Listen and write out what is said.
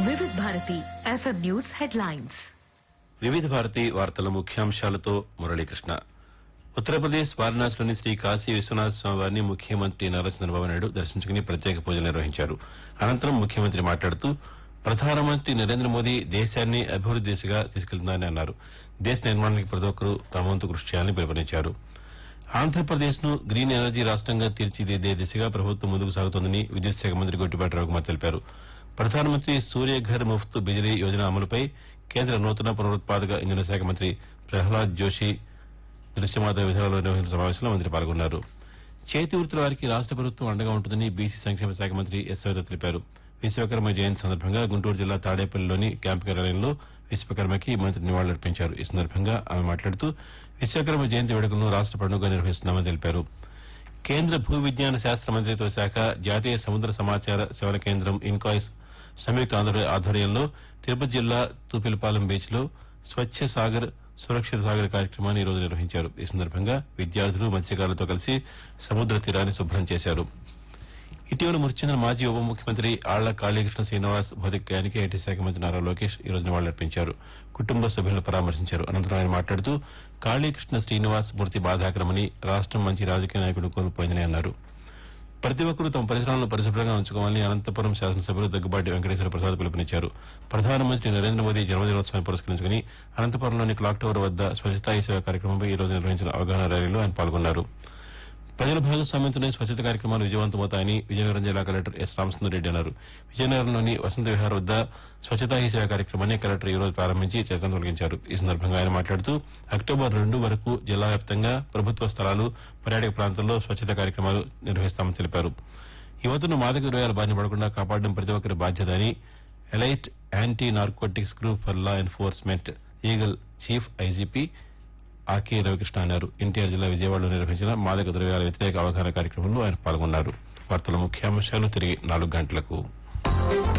వివిధ Bharati FM news headlines వివిధ భారతి వార్తల ముఖ్యాంశాలతో మురళీకృష్ణ ఉత్తరప్రదేశ్ వారణాసిలోని శ్రీ కాశీ విశ్వనాథ స్వామి వారిని ముఖ్యమంత్రి నారా చంద్రబాబు నాయుడు దర్శించుకుని ప్రత్యేక పూజలు నిర్వహించారు అనంతరం ముఖ్యమంత్రి మాట్లాడుతూ ప్రధానమంత్రి నరేంద్ర మోదీ దేశాన్ని అభివృద్ది దిశగా తీసుకెళ్తున్నారని అన్నారు దేశ నిర్మాణానికి ప్రతి ఒక్కరూ తమ వంతు కృషి చేయాలని పిలుపునిచ్చారు ఆంధ్రప్రదేశ్ ను గ్రీన్ ఎనర్జీ రాష్ట్రంగా తీర్చిదిద్దే దిశగా ప్రభుత్వం ముందుకు సాగుతోందని విద్యుత్ శాఖ మంత్రి గొట్టిపాటి రవికుమార్ తెలిపారు ప్రధానమంత్రి సూర్యఘర్ ముఫ్త్ బిజిలీ యోజన అమలుపై కేంద్ర నూతన పునరుత్పాదక ఇంధన శాఖ మంత్రి ప్రహ్లాద్ జోషి దృశ్యమాధ విధానంలో నిర్వహించిన సమావేశంలో మంత్రి పాల్గొన్నారు చేతి వృత్తుల వారికి రాష్ట ప్రభుత్వం అండగా ఉంటుందని బీసీ సంక్షేమ శాఖ మంత్రి ఎస్ సవిత తెలిపారు విశ్వకర్మ జయంతి సందర్భంగా గుంటూరు జిల్లా తాడేపల్లిలోని క్యాంపు కార్యాలయంలో విశ్వకర్మకి మంత్రి నివాళులర్పించారు ఈ సందర్భంగా ఆమె మాట్లాడుతూ విశ్వకర్మ జయంతి వేడుకలను రాష్ట పండుగగా నిర్వహిస్తున్నామని తెలిపారు కేంద్ర భూ విజ్ఞాన శాస్త్ర మంత్రిత్వ శాఖ జాతీయ సముద్ర సమాచార సేవల కేంద్రం ఇన్కాయిస్ సంయుక్త ఆంధ్ర ఆధ్వర్యంలో తిరుపతి జిల్లా తూపిలపాలెం బీచ్ లో స్వచ్ఛ సాగర్ సురక్షిత సాగర్ కార్యక్రమాన్ని ఈ రోజు నిర్వహించారు ఈ సందర్భంగా విద్యార్థులు మత్స్యకారులతో కలిసి సముద్ర తీరాన్ని శుభ్రం చేశారు ఇటీవల మృతి చెందిన మాజీ ఉప ముఖ్యమంత్రి ఆళ్ల కాళీకృష్ణ శ్రీనివాస్ భౌతికాయానికి ఐటీ శాఖ మంత్రి నారా లోకేష్ ఈ రోజు నివాళులర్పించారు కుటుంబ సభ్యులను పరామర్శించారు అనంతరం ఆయన మాట్లాడుతూ కాళీకృష్ణ శ్రీనివాస్ మృతి బాధాకరమని రాష్ట్రం మంచి రాజకీయ నాయకుడు కోల్పోయిందని అన్నారు ప్రతి ఒక్కరూ తమ పరిసరాలను పరిశుభ్రంగా ఉంచుకోవాలని అనంతపురం శాసనసభ్యులు దగ్గుబాటి వెంకటేశ్వర ప్రసాద్ పిలుపునిచ్చారు ప్రధానమంత్రి నరేంద్ర మోదీ జన్మదినోత్సవాన్ని పురస్కరించుకుని అనంతపురంలోని క్లాక్ టవర్ వద్ద స్వచ్ఛతా ఈ సేవ కార్యక్రమంపై ఈ రోజు నిర్వహించిన అవగాహన ర్యాలీలో ఆయన పాల్గొన్నారు ప్రజల భాగస్వామ్యంతోనే స్వచ్ఛత కార్యక్రమాలు విజయవంతమవుతాయని విజయనగరం జిల్లా కలెక్టర్ ఎస్ రామచంద్రరెడ్డి అన్నారు విజయనగరంలోని వసంత విహార్ వద్ద స్వచ్ఛతా హీ సేవ కార్యక్రమాన్ని కలెక్టర్ ఈ రోజు ప్రారంభించి చెత్తను తొలగించారు ఈ సందర్భంగా ఆయన మాట్లాడుతూ అక్టోబర్ రెండు వరకు జిల్లా వ్యాప్తంగా ప్రభుత్వ స్థలాలు పర్యాటక ప్రాంతాల్లో స్వచ్ఛత కార్యక్రమాలు నిర్వహిస్తామని తెలిపారు యువతను మాదక ద్రవ్యాల బారిన పడకుండా కాపాడడం ప్రతి ఒక్కరి బాధ్యత అని elite anti narcotics group for law enforcement EAGLE chief IGP Ake Ravi Krishna అన్నారు ఎన్టీఆర్ జిల్లా విజయవాడలో నిర్వహించిన మాదక ద్రవ్యాల వ్యతిరేక అవగాహన కార్యక్రమంలో ఆయన పాల్గొన్నారు వార్తల ముఖ్యాంశాలు తిరిగి నాలుగు గంటలకు